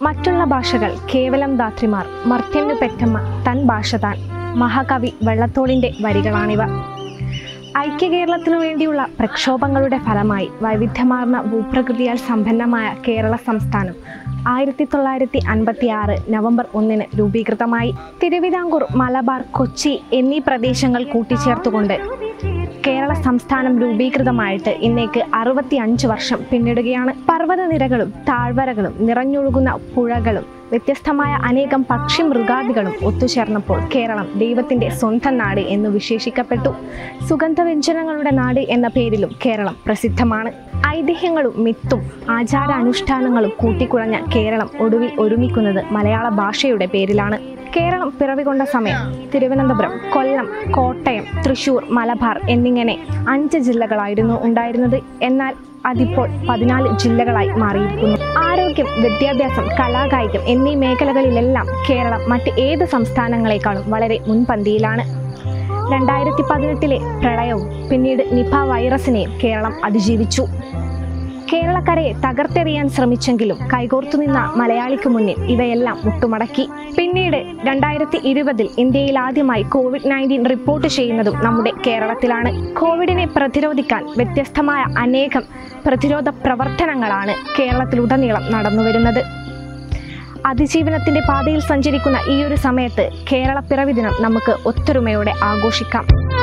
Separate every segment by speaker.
Speaker 1: മറ്റുള്ള ഭാഷകൾ കേവലം ധാത്രിമാർ മർത്യന്നു പെറ്റമ്മ തൻ ഭാഷ താൻ മഹാകവി വെള്ളത്തോളിൻ്റെ വരികളാണിവ ഐക്യ കേരളത്തിനു വേണ്ടിയുള്ള പ്രക്ഷോഭങ്ങളുടെ ഫലമായി വൈവിധ്യമാർന്ന ഭൂപ്രകൃതിയാൽ സമ്പന്നമായ കേരള സംസ്ഥാനം ആയിരത്തി തൊള്ളായിരത്തി അൻപത്തി ആറ് നവംബർ ഒന്നിന് രൂപീകൃതമായി തിരുവിതാംകൂർ മലബാർ കൊച്ചി എന്നീ പ്രദേശങ്ങൾ കൂട്ടിച്ചേർത്തുകൊണ്ട് കേരള സംസ്ഥാനം രൂപീകൃതമായിട്ട് ഇന്നേക്ക് അറുപത്തി അഞ്ച് വർഷം പിന്നിടുകയാണ് പർവ്വതനിരകളും താഴ്വരകളും നിറഞ്ഞൊഴുകുന്ന പുഴകളും വ്യത്യസ്തമായ അനേകം പക്ഷി മൃഗാദികളും ഒത്തുചേർന്നപ്പോൾ കേരളം ദൈവത്തിന്റെ സ്വന്തം നാട് എന്ന് വിശേഷിക്കപ്പെട്ടു സുഗന്ധവ്യഞ്ജനങ്ങളുടെ നാട് എന്ന പേരിലും കേരളം പ്രസിദ്ധമാണ് ഐതിഹ്യങ്ങളും മിത്തും ആചാരാനുഷ്ഠാനങ്ങളും കൂട്ടിക്കുഴഞ്ഞ കേരളം ഒടുവിൽ ഒരുമിക്കുന്നത് മലയാള ഭാഷയുടെ പേരിലാണ് കേരളം പിറവികൊണ്ട സമയം തിരുവനന്തപുരം കൊല്ലം കോട്ടയം തൃശൂർ മലബാർ എന്നിങ്ങനെ അഞ്ച് ജില്ലകളായിരുന്നു ഉണ്ടായിരുന്നത് എന്നാൽ അതിപ്പോൾ പതിനാല് ജില്ലകളായി മാറിയിരിക്കുന്നു ആരോഗ്യം വിദ്യാഭ്യാസം കലാകായികം എന്നീ മേഖലകളിലെല്ലാം കേരളം മറ്റ് ഏത് സംസ്ഥാനങ്ങളെക്കാളും വളരെ മുൻപന്തിയിലാണ് രണ്ടായിരത്തി പതിനെട്ടിലെ പ്രളയവും പിന്നീട് നിപ വൈറസിനെയും കേരളം അതിജീവിച്ചു കേരളക്കരയെ തകർത്തെറിയാൻ ശ്രമിച്ചെങ്കിലും കൈകോർത്തു നിന്ന മലയാളിക്ക് മുന്നിൽ ഇവയെല്ലാം മുട്ടുമടക്കി പിന്നീട് രണ്ടായിരത്തി ഇരുപതിൽ ഇന്ത്യയിൽ ആദ്യമായി കോവിഡ് നയൻറ്റീൻ റിപ്പോർട്ട് ചെയ്യുന്നതും നമ്മുടെ കേരളത്തിലാണ് കോവിഡിനെ പ്രതിരോധിക്കാൻ വ്യത്യസ്തമായ അനേകം പ്രതിരോധ പ്രവർത്തനങ്ങളാണ് കേരളത്തിലുടനീളം നടന്നുവരുന്നത് അതിജീവനത്തിന്റെ പാതയിൽ സഞ്ചരിക്കുന്ന ഈ ഒരു സമയത്ത് കേരള പിറവി ദിനം നമുക്ക് ഒത്തൊരുമയോടെ ആഘോഷിക്കാം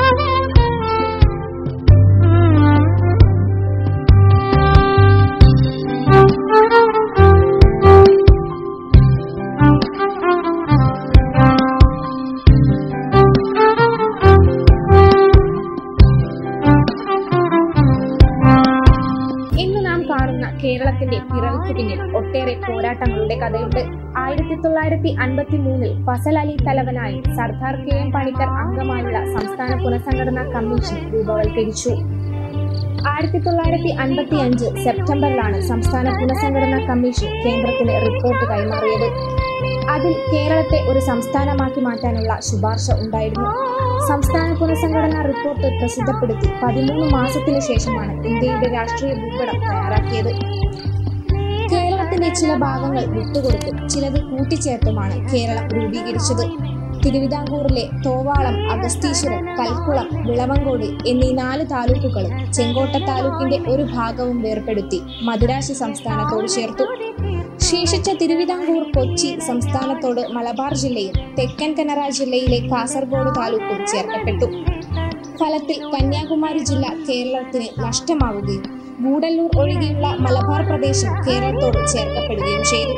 Speaker 1: ഇന്ന് നാം കാണുന്ന കേരളത്തിന്റെ പിറവിക്ക് പിന്നിൽ ഒട്ടേറെ പോരാട്ടങ്ങളുടെ കഥയുണ്ട് ആയിരത്തി തൊള്ളായിരത്തി അൻപത്തി മൂന്നിൽ ഫസൽ അലി തലവനായി സർദാർ കെ എം പണിക്കർ അംഗമായുള്ള സംസ്ഥാന പുനഃസംഘടനാ കമ്മീഷൻ രൂപവൽക്കരിച്ചു ആയിരത്തി തൊള്ളായിരത്തി അൻപത്തി അഞ്ച് സെപ്റ്റംബറിലാണ് സംസ്ഥാന പുനഃസംഘടനാ കമ്മീഷൻ കേന്ദ്രത്തിന് റിപ്പോർട്ട് കൈമാറിയത് അതിൽ കേരളത്തെ ഒരു സംസ്ഥാനമാക്കി മാറ്റാനുള്ള ശുപാർശ ഉണ്ടായിരുന്നു സംസ്ഥാന പുനഃസംഘടനാ റിപ്പോർട്ട് പ്രസിദ്ധപ്പെടുത്തി പതിമൂന്ന് മാസത്തിനു ശേഷമാണ് ഇന്ത്യയുടെ രാഷ്ട്രീയ ഭൂപടം തയ്യാറാക്കിയത് കേരളത്തിന്റെ ചില ഭാഗങ്ങൾ വിട്ടുകൊടുത്തും ചിലത് കൂട്ടിച്ചേർത്തുമാണ് കേരളം രൂപീകരിച്ചത് തിരുവിതാംകൂറിലെ തോവാളം അഗസ്തീശ്വരം കൽക്കുളം വിളവങ്കോട് എന്നീ നാല് താലൂക്കുകളും ചെങ്കോട്ട താലൂക്കിന്റെ ഒരു ഭാഗവും വേർപെടുത്തി മദുരാശി സംസ്ഥാനത്തോട് ചേർത്തു ശേഷിച്ച തിരുവിതാംകൂർ കൊച്ചി സംസ്ഥാനത്തോട് മലബാർ ജില്ലയും തെക്കൻ കനറ ജില്ലയിലെ കാസർഗോഡ് താലൂക്കും ചേർക്കപ്പെട്ടു ഫലത്തിൽ കന്യാകുമാരി ജില്ല കേരളത്തിന് നഷ്ടമാവുകയും ഗൂഡല്ലൂർ ഒഴികെയുള്ള മലബാർ പ്രദേശം കേരളത്തോട് ചേർക്കപ്പെടുകയും ചെയ്തു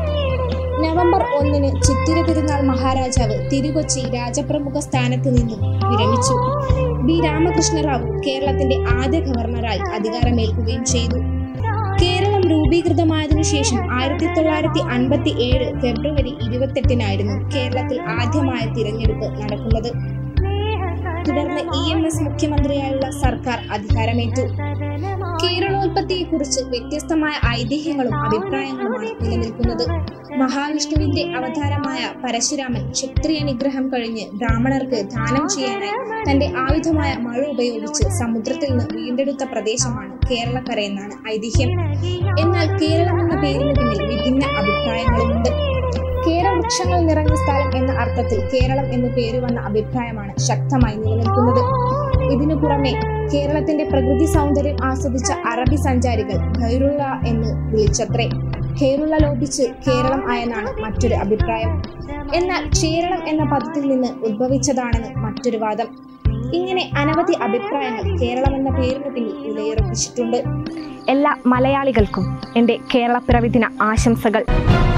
Speaker 1: നവംബർ ഒന്നിന് ചിത്തിര തിരുനാൾ മഹാരാജാവ് തിരുകൊച്ചി രാജപ്രമുഖ സ്ഥാനത്ത് നിന്നും വിരമിച്ചു ബി രാമകൃഷ്ണറാവു കേരളത്തിന്റെ ആദ്യ ഗവർണറായി അധികാരമേൽക്കുകയും ചെയ്തു കേരളം രൂപീകൃതമായതിനു ശേഷം ആയിരത്തി തൊള്ളായിരത്തി അൻപത്തി ഏഴ് ഫെബ്രുവരി ഇരുപത്തെട്ടിനായിരുന്നു കേരളത്തിൽ ആദ്യമായ തിരഞ്ഞെടുപ്പ് നടക്കുന്നത് തുടർന്ന് ഇ എം എസ് മുഖ്യമന്ത്രിയായുള്ള സർക്കാർ അധികാരമേറ്റു കേരളോൽപത്തിയെക്കുറിച്ച് വ്യത്യസ്തമായ ഐതിഹ്യങ്ങളും അഭിപ്രായങ്ങളുമാണ് നിലനിൽക്കുന്നത് മഹാവിഷ്ണുവിന്റെ അവതാരമായ പരശുരാമൻ ക്ഷത്രിയ നിഗ്രഹം കഴിഞ്ഞ് ബ്രാഹ്മണർക്ക് ദാനം ചെയ്യാനായി തന്റെ ആയുധമായ മഴ ഉപയോഗിച്ച് സമുദ്രത്തിൽ നിന്ന് വീണ്ടെടുത്ത പ്രദേശമാണ് കേരളക്കരയെന്നാണ് ഐതിഹ്യം എന്നാൽ കേരളം എന്ന പേരിന് പിന്നിൽ വിഭിന്ന അഭിപ്രായങ്ങളുമുണ്ട് കേരവൃക്ഷങ്ങൾ നിറഞ്ഞ സ്ഥലം എന്ന അർത്ഥത്തിൽ കേരളം എന്ന് പേര് വന്ന അഭിപ്രായമാണ് ശക്തമായി നിലനിൽക്കുന്നത് ഇതിനു പുറമെ കേരളത്തിന്റെ പ്രകൃതി സൗന്ദര്യം ആസ്വദിച്ച അറബി സഞ്ചാരികൾ ഖൈറുള്ള എന്ന് വിളിച്ചത്രേ ഖൈറുള്ള ലോപിച്ച് കേരളം ആയെന്നാണ് മറ്റൊരു അഭിപ്രായം എന്നാൽ കേരളം എന്ന പദത്തിൽ നിന്ന് ഉദ്ഭവിച്ചതാണെന്ന് മറ്റൊരു വാദം ഇങ്ങനെ അനവധി അഭിപ്രായങ്ങൾ കേരളം എന്ന പേരിന് പിന്നിൽ വിലയുറപ്പിച്ചിട്ടുണ്ട് എല്ലാ മലയാളികൾക്കും എൻ്റെ കേരള പിറവി ദിന ആശംസകൾ